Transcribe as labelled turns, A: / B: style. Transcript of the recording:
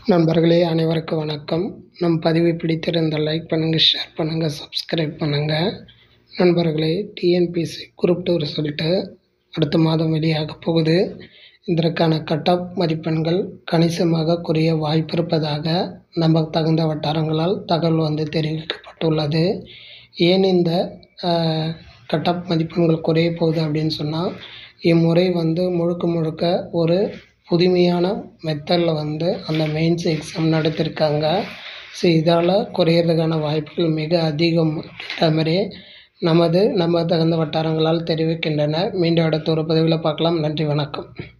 A: நண்பர்களே அனைவருக்கும் வணக்கம் நம் பதிவை பிடித்திருந்தால் லைக் பண்ணுங்கள் ஷேர் பண்ணுங்கள் சப்ஸ்கிரைப் பண்ணுங்கள் நண்பர்களே டிஎன்பிஎஸ்சி குரூப் டூ ரிசல்ட்டு அடுத்த மாதம் வெளியாக போகுது இதற்கான கட் ஆஃப் மதிப்பெண்கள் கணிசமாக குறைய வாய்ப்பிருப்பதாக நம்ம தகுந்த வட்டாரங்களால் தகவல் வந்து தெரிவிக்கப்பட்டுள்ளது ஏன் இந்த கட் ஆஃப் மதிப்பெண்கள் குறைய போகுது அப்படின்னு சொன்னால் இம்முறை வந்து முழுக்க முழுக்க ஒரு புதுமையான மெத்தடில் வந்து அந்த மெயின்ஸ் எக்ஸாம் நடத்தியிருக்காங்க ஸோ இதால் குறையிறதுக்கான வாய்ப்புகள் மிக அதிகம் அப்படின்ற மாதிரி நமது நம்ம தகுந்த வட்டாரங்களால் தெரிவிக்கின்றன மீண்டும் அடுத்த ஒரு பதிவில் பார்க்கலாம் நன்றி வணக்கம்